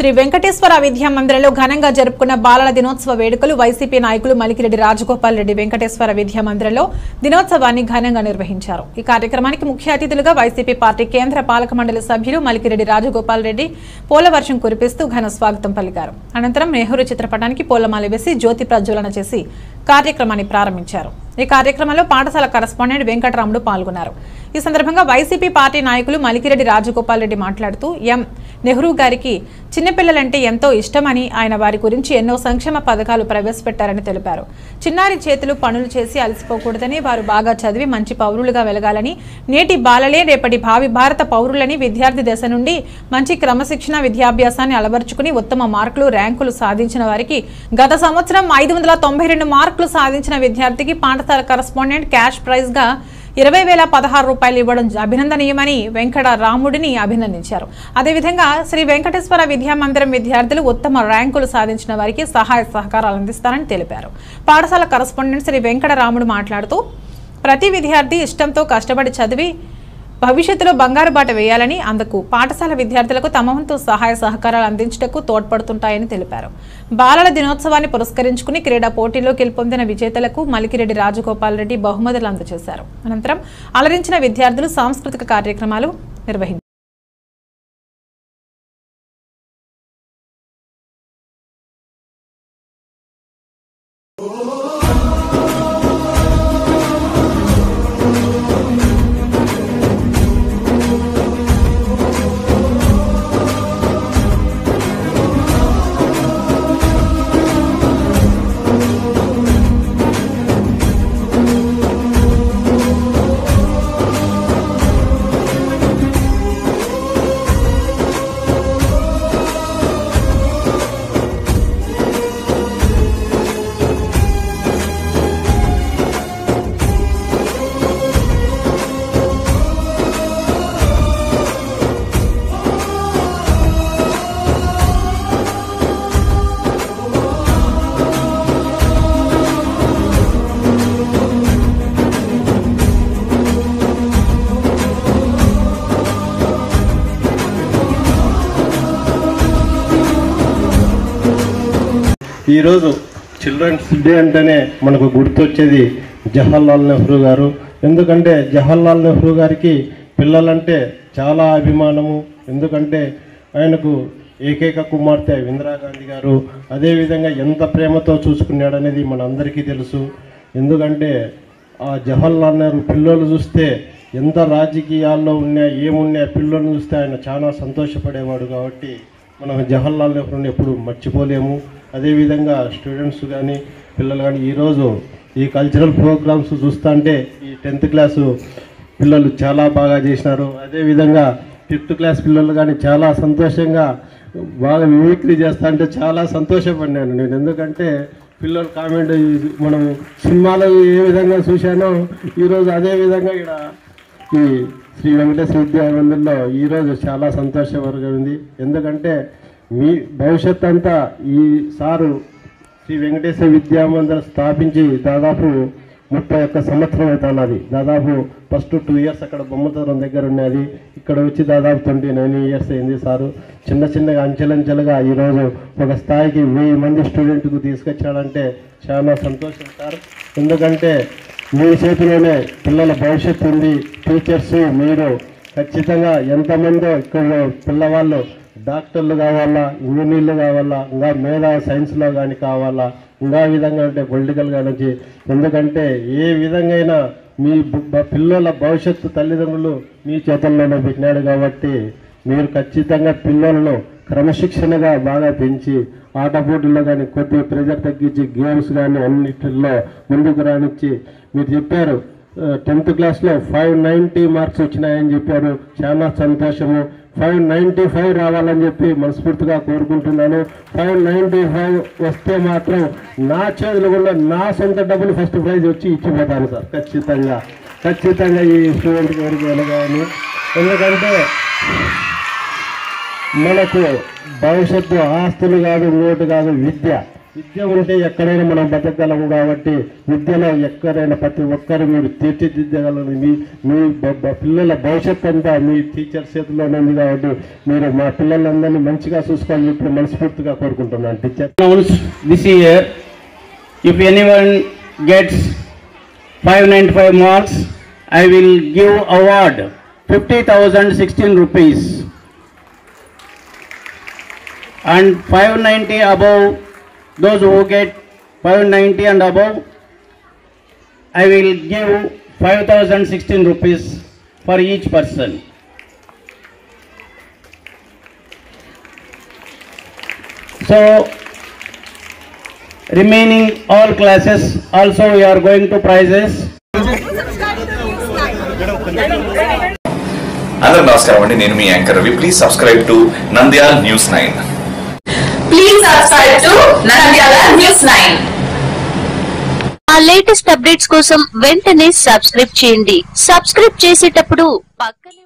శ్రీ వెంకటేశ్వర విద్యా మందిరంలో ఘనంగా జరుపుకున్న బాలల దినోత్సవ వేడుకలు వైసీపీ నాయకులు మలికిరెడ్డి రాజగోపాల్ రెడ్డి వెంకటేశ్వర విద్యా మందిరంలో దినోత్సవాన్ని ఘనంగా నిర్వహించారు ఈ కార్యక్రమానికి ముఖ్య అతిథులుగా వైసీపీ పార్టీ కేంద్ర పాలక మండలి సభ్యులు మలికిరెడ్డి రాజగోపాల్ రెడ్డి పోలవర్షం కురిపిస్తూ ఘన స్వాగతం పలికారు అనంతరం నెహ్రూ చిత్రపటానికి పూలమాల వేసి జ్యోతి ప్రజ్వలన చేసి కార్యక్రమాన్ని ప్రారంభించారు ఈ కార్యక్రమంలో పాఠశాల కరస్పాండెంట్ వెంకటరాముడు పాల్గొన్నారు ఈ సందర్భంగా వైసీపీ పార్టీ నాయకులు మలికిరెడ్డి రాజగోపాల్ రెడ్డి మాట్లాడుతూ ఎం నెహ్రూ గారికి చిన్నపిల్లలంటే ఎంతో ఇష్టమని ఆయన వారి గురించి ఎన్నో సంక్షేమ పథకాలు ప్రవేశపెట్టారని తెలిపారు చిన్నారి చేతులు పనులు చేసి అలసిపోకూడదని వారు బాగా చదివి మంచి పౌరులుగా వెలగాలని నేటి బాలలే రేపటి భావి భారత పౌరులని విద్యార్థి దశ నుండి మంచి క్రమశిక్షణ విద్యాభ్యాసాన్ని అలవర్చుకుని ఉత్తమ మార్కులు ర్యాంకులు సాధించిన వారికి గత సంవత్సరం ఐదు వందల తొంభై రెండు మార్కులు సాధించిన విద్యార్థికి పాఠశాల కరస్పాండెంట్ క్యాష్ ప్రైజ్గా ఇరవై వేల పదహారు రూపాయలు ఇవ్వడం అభినందనీయమని వెంకట రాముడిని అభినందించారు అదేవిధంగా శ్రీ వెంకటేశ్వర విద్యా మందిరం విద్యార్థులు ఉత్తమ ర్యాంకులు సాధించిన వారికి సహాయ సహకారాలు అందిస్తారని తెలిపారు పాఠశాల కరస్పాండెంట్ శ్రీ వెంకట రాముడు మాట్లాడుతూ ప్రతి విద్యార్థి ఇష్టంతో కష్టపడి చదివి భవిష్యత్తులో బంగారు బాట వేయాలని అందుకు పాఠశాల విద్యార్థులకు తమ వంతు సహాయ సహకారాలు అందించటకు తోడ్పడుతుంటాయని తెలిపారు బాలల దినోత్సవాన్ని పురస్కరించుకుని క్రీడా పోటీలో గెలుపొందిన విజేతలకు మలికిరెడ్డి రాజగోపాల్ రెడ్డి బహుమతులు అందజేశారు అనంతరం అలరించిన విద్యార్థులు సాంస్కృతిక కార్యక్రమాలు నిర్వహించారు ఈరోజు చిల్డ్రన్స్ డే అంటేనే మనకు గుర్తొచ్చేది జవహర్లాల్ నెహ్రూ గారు ఎందుకంటే జవహర్లాల్ నెహ్రూ గారికి పిల్లలంటే చాలా అభిమానము ఎందుకంటే ఆయనకు ఏకైక కుమార్తె ఇందిరాగాంధీ గారు అదేవిధంగా ఎంత ప్రేమతో చూసుకున్నాడనేది మనందరికీ తెలుసు ఎందుకంటే ఆ జవహర్లాల్ నెహ్రూ పిల్లలు చూస్తే ఎంత రాజకీయాల్లో ఉన్నా ఏమున్నా పిల్లల్ని చూస్తే ఆయన చాలా సంతోషపడేవాడు కాబట్టి మనం జవహర్లాల్ నెహ్రూని ఎప్పుడు మర్చిపోలేము అదేవిధంగా స్టూడెంట్స్ కానీ పిల్లలు కానీ ఈరోజు ఈ కల్చరల్ ప్రోగ్రామ్స్ చూస్తుంటే ఈ టెన్త్ క్లాసు పిల్లలు చాలా బాగా చేసినారు అదేవిధంగా ఫిఫ్త్ క్లాస్ పిల్లలు కానీ చాలా సంతోషంగా బాగా మిమిక్రీ చేస్తా అంటే చాలా సంతోషపడినాను నేను ఎందుకంటే పిల్లలు కామెంట్ మనం సినిమాలో ఏ విధంగా చూశానో ఈరోజు అదే విధంగా ఇక్కడ ఈ శ్రీ వెంకటేశ్వర విద్యా మందిర్లో ఈరోజు చాలా సంతోషకరంగా ఉంది ఎందుకంటే మీ భవిష్యత్ అంతా ఈ సారు శ్రీ వెంకటేశ్వర విద్యా మందిరం స్థాపించి దాదాపు ముప్పై ఒక్క సంవత్సరం అవుతున్నది దాదాపు ఫస్ట్ టూ ఇయర్స్ అక్కడ బొమ్మతరం దగ్గర ఉన్నది ఇక్కడ వచ్చి దాదాపు ట్వంటీ నైన్ ఇయర్స్ అయింది సారు చిన్న చిన్నగా అంచెలంచెలుగా ఈరోజు ఒక స్థాయికి వెయ్యి మంది స్టూడెంట్కు తీసుకొచ్చాడంటే చాలా సంతోషం సార్ ఎందుకంటే మీ చేతిలోనే పిల్లల భవిష్యత్తు ఉంది టీచర్స్ మీరు ఖచ్చితంగా ఎంతమందో ఇక్కడ పిల్లవాళ్ళు డాక్టర్లు కావాలా ఇంజనీర్లు కావాలా ఇంకా మేధా సైన్స్లో కానీ కావాలా ఇంకా విధంగా అంటే పొలిటికల్ నుంచి ఎందుకంటే ఏ విధంగా అయినా మీ బ- పిల్లల భవిష్యత్తు తల్లిదండ్రులు మీ చేతుల్లోనే పెట్టినాడు కాబట్టి మీరు ఖచ్చితంగా పిల్లలను క్రమశిక్షణగా బాగా పెంచి ఆట పోటీల్లో కానీ కొద్దిగా ప్రెజర్ తగ్గించి గేమ్స్ కానీ అన్నిటిల్లో ముందుకు రానిచ్చి మీరు చెప్పారు టెన్త్ క్లాస్లో ఫైవ్ నైంటీ మార్క్స్ వచ్చినాయని చెప్పారు చాలా సంతోషము ఫైవ్ నైంటీ ఫైవ్ రావాలని చెప్పి మనస్ఫూర్తిగా కోరుకుంటున్నాను ఫైవ్ నైంటీ ఫైవ్ వస్తే మాత్రం నా చేతులు కూడా నా సొంత డబ్బులు ఫస్ట్ ప్రైజ్ వచ్చి ఇచ్చిపోతాను సార్ ఖచ్చితంగా ఖచ్చితంగా ఈ స్టూడెంట్ ఎవరికి వెళ్ళగాను ఎందుకంటే మనకు భవిష్యత్తు ఆస్తులు కాదు ఇంకోటి కాదు విద్య విద్య ఉంటే ఎక్కడైనా మనం బతకగలము కాబట్టి విద్యలో ఎక్కడైనా ప్రతి ఒక్కరు మీరు తీర్చిదిద్దగలరు మీ మీ బ- బ- పిల్లల భవిష్యత్ అంతా మీ టీచర్ చేతిలోనే ఉంది కాబట్టి మీరు మా పిల్లలందరినీ మంచిగా చూసుకోవాలని చెప్పి మనస్ఫూర్తిగా కోరుకుంటున్నాను teacher announce this year if anyone gets 595 marks i will give award 50016 rupees and 590 above those who get 590 and above i will give 5016 rupees for each person so remaining all classes also we are going to prizes అందరూ నమస్కారం అండి నేను మీ anchor Ravi please subscribe to Nandyal news nine Please subscribe to Nandyala News 9. ఆ latest updates కోసం వెంటనే subscribe చేయండి subscribe చేసేటప్పుడు పక్కనే